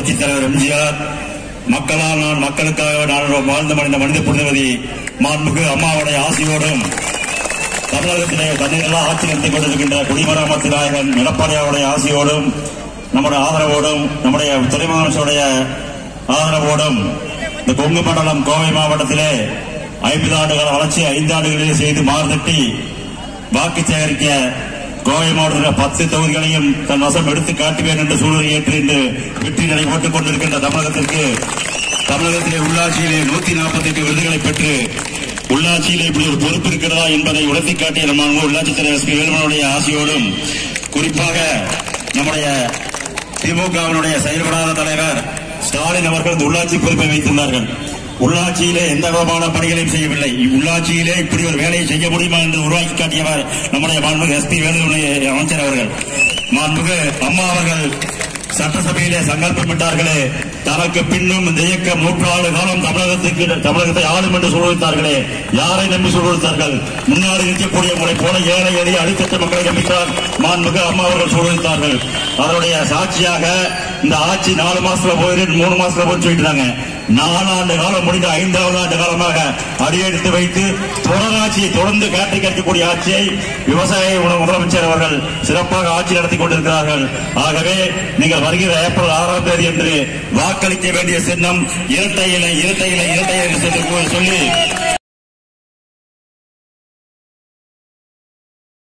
புரட்சித் தலைவர் எம்ஜிஆர் மக்களால் நான் மக்களுக்காக நான் வாழ்ந்து மனித மனித புனிதவதி மாண்புக்கு அம்மாவுடைய ஆசையோடும் தமிழகத்திலே தண்ணீரெல்லாம் ஆட்சி நடத்திக் கொண்டிருக்கின்ற குடிமராமத்து நாயகன் எடப்பாடியாவுடைய ஆசையோடும் நம்முடைய ஆதரவோடும் நம்முடைய துணை முதலமைச்சருடைய ஆதரவோடும் இந்த கொங்கு மண்டலம் கோவை மாவட்டத்திலே ஐம்பது ஆண்டுகால வளர்ச்சி ஐந்து ஆண்டுகளிலே செய்து மாறுதட்டி வாக்கு சேகரிக்க கோவை மாவட்டத்தில் பத்து தொகுதிகளையும் தன் வசம் எடுத்து காட்டுவேன் என்ற சூழலை ஏற்று இன்று வெற்றி நடை போட்டுக் கொண்டிருக்கின்ற தமிழகத்திற்கு தமிழகத்திலே உள்ளாட்சியிலே நூத்தி நாற்பத்தி எட்டு விருதுகளை பெற்று உள்ளாட்சியிலே இப்படி ஒரு பொறுப்பு இருக்கிறதா என்பதை உணர்த்தி காட்டிய நம்ம உள்ளாட்சித் தலைவர் எஸ் பி வேலுமனுடைய ஆசையோடும் குறிப்பாக நம்முடைய திமுகவினுடைய செயல்படாத தலைவர் ஸ்டாலின் அவர்கள் இந்த உள்ளாட்சி பொறுப்பை வைத்திருந்தார்கள் உள்ளாட்சியிலே எந்த விதமான பணிகளையும் செய்யவில்லை உள்ளாட்சியிலே இப்படி ஒரு வேலையை செய்ய முடியுமா என்று உருவாக்கி காட்டியவர் நம்முடைய மாண்புமிகு எஸ்பி வேலுமணி அமைச்சர் அவர்கள் மாண்புமிகு அம்மா அவர்கள் சட்டசபையிலே சங்கல்பமிட்டார்களே தனக்கு பின்னும் இந்த இயக்கம் நூற்றாண்டு காலம் தமிழகத்துக்கு தமிழகத்தை ஆளும் என்று சொல்லிவிட்டார்களே யாரை நம்பி சொல்லிவிட்டார்கள் முன்னாடி நிற்கக்கூடிய உங்களை போல ஏழை எளிய அடித்தட்ட மக்களை நம்பித்தான் மாண்புமிகு அம்மா அவர்கள் சொல்லிவிட்டார்கள் அதனுடைய சாட்சியாக இந்த ஆட்சி நாலு மாசத்துல போயிரு மூணு மாசத்துல போய் சொல்லிட்டாங்க நாலாண்டு காலம் முடிந்த ஐந்தாவது ஆண்டு காலமாக அடியெடுத்து வைத்து தொடராட்சியை தொடர்ந்து காட்டி கட்டக்கூடிய ஆட்சியை விவசாய உணவு முதலமைச்சர் அவர்கள் சிறப்பாக ஆட்சி நடத்தி கொண்டிருக்கிறார்கள் ஆகவே நீங்கள் வருகிற ஏப்ரல் ஆறாம் தேதி என்று வாக்களிக்க வேண்டிய சின்னம் இரட்டை இலை இரட்டை இலை இரட்டை இலை என்று சொல்லி